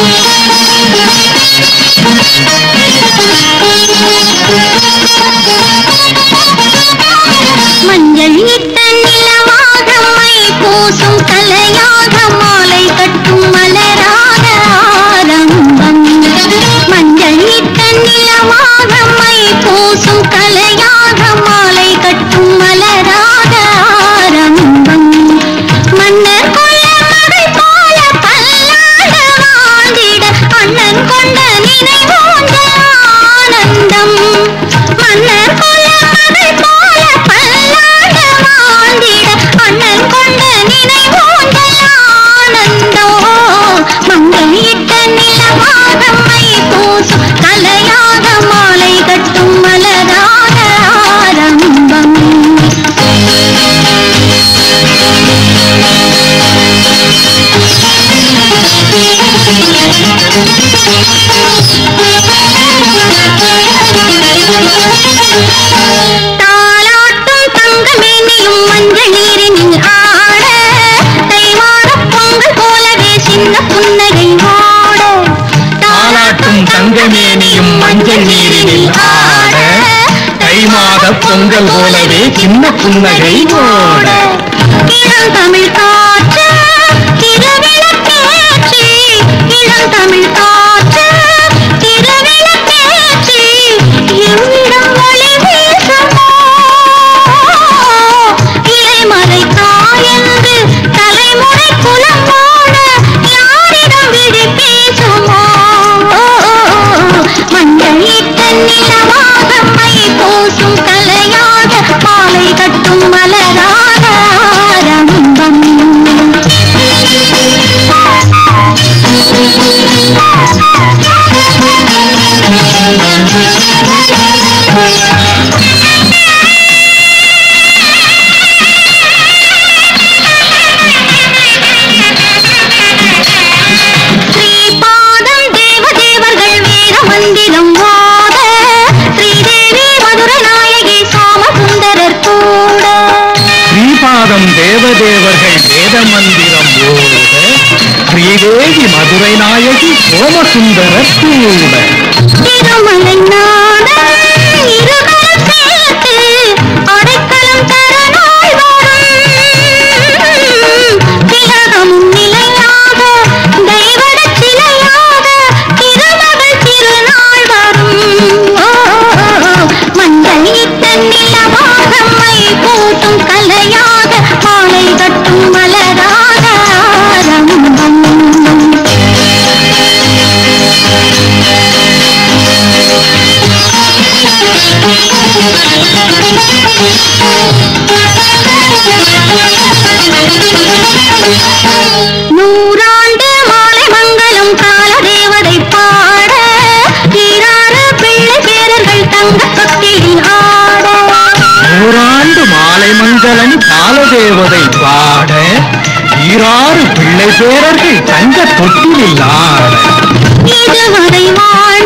மஞ்சள் இட்ட நிலவாக மை பூசும் கலையாக மாலை கட்டும் மலராக ஆரம்பம் மஞ்சள் இட்ட நிலவாக மை பூசும் கலையாக மாலை கட்டும் மலராக ஆரம்பம் மன்னர் கொள்ள மகள் போல பல்லாண்டு வாழ்ந்திட அண்ணன் கொண்ட நினைவோன்ற ஆனந்தம் மன்னர் கொள்ள மகள் போல பல்லாண்டு வாழ்ந்திட அண்ணன் கொண்ட நினைவோன்ற ஆனந்தம் மங்கையிட்ட நிலவாக மை பூசும் கலையாக மாலை கட்டும் மலராக ஆரம்பம் தாலாட்டும் தங்கமேனியும் மஞ்சள் நீரினில் ஆட தைவாரப் பொங்கல் போலவே சின்ன புன்னகை ஓட தாலாட்டும் தங்கமேனியும் மஞ்சள் நீரினில் ஆட தை மாத பொங்கல் போலவே சின்ன புன்னகை ஓட இளம் தமிழ் காற்று திருவிளக்கேற்றி இளம் தமிழ் காற்று திருவிளக்கேற்றி எம்மிடம் ஒளி வீசுமோ இலைமறை காயென்று தலைமுறை குலம் போட யாரிடம் விழி பேசுமோ மஞ்சள் இட்ட நிலவாக மை பூசும் கலையாக மாலை கட்டும் மலராக ஆரம்பம் ஸ்ரீபாதம் தேவதேவர்கள் வேத மந்திரம் ஓத ஸ்ரீதேவி மதுர நாயகி சோமசுந்தரர் கூட ஸ்ரீபாதம் தேவதேவர்கள் வேத மந்திரம் ஓட ஸ்ரீதேவி மதுரை நாயகி சோமசுந்தர கூட திருமலை நாடன் இருகரம் சேர்த்து அடைக்கலம் தர நாள் வரும் திலகமும் நிலையாக தெய்வடச் சிலையாக திருமகள் திருநாள் வரும் ஓ, மஞ்சள் இட்ட நிலவாக மை பூட்டும் கலையாக மாலை கட்டும் மலராக ஆரம்பம் நூறாண்டு மாலை மங்களம் கால தேவதை பாட ஈராறு பிள்ளை பேரர்கள் தங்க தொட்டிலில் ஆட நூறாண்டு மாலை மங்களம் காலதேவதை பாட ஈராறு பிள்ளை பேரர்கள் தங்க தொட்டிலில் ஆட இதுவரை வாழ்